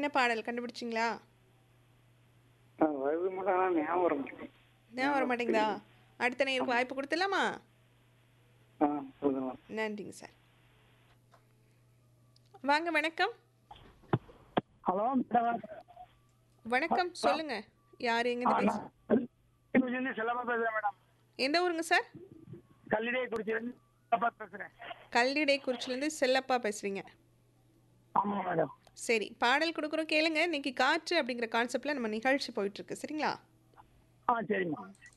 என்ன பாடல் கண்டுபிடிச்சிங்களா ஆ, வருது மட்டும் ஆனால் ஞாபகம் வர மாட்டேங்குது ஞாபகம் வர மாட்டேங்குதா அடுத்த நேருக்கு வாய்ப்பு கொடுத்துடலாமா ஆ சொல்லுங்க நன்றிங்க சார் வாங்க வணக்கம் ஹலோ வணக்கம் சொல்லுங்க யார் எங்கேருந்து பேச செல்லப்பா பேசுகிறேன் மேடம் எந்த ஊருங்க சார் கல்லிடையை குறிச்சிருந்து செல்லப்பா பேசுகிறேன் கல்லிடை குறிச்சிலேருந்து செல்லப்பா பேசுகிறீங்க ஆமாம் மேடம் சரி பாடல் கொடுக்குறோம் கேளுங்க இன்னைக்கு காற்று அப்படிங்கிற கான்செப்டில் நம்ம நிகழ்ச்சி போயிட்டுருக்கு சரிங்களா ஆ சரிம்மா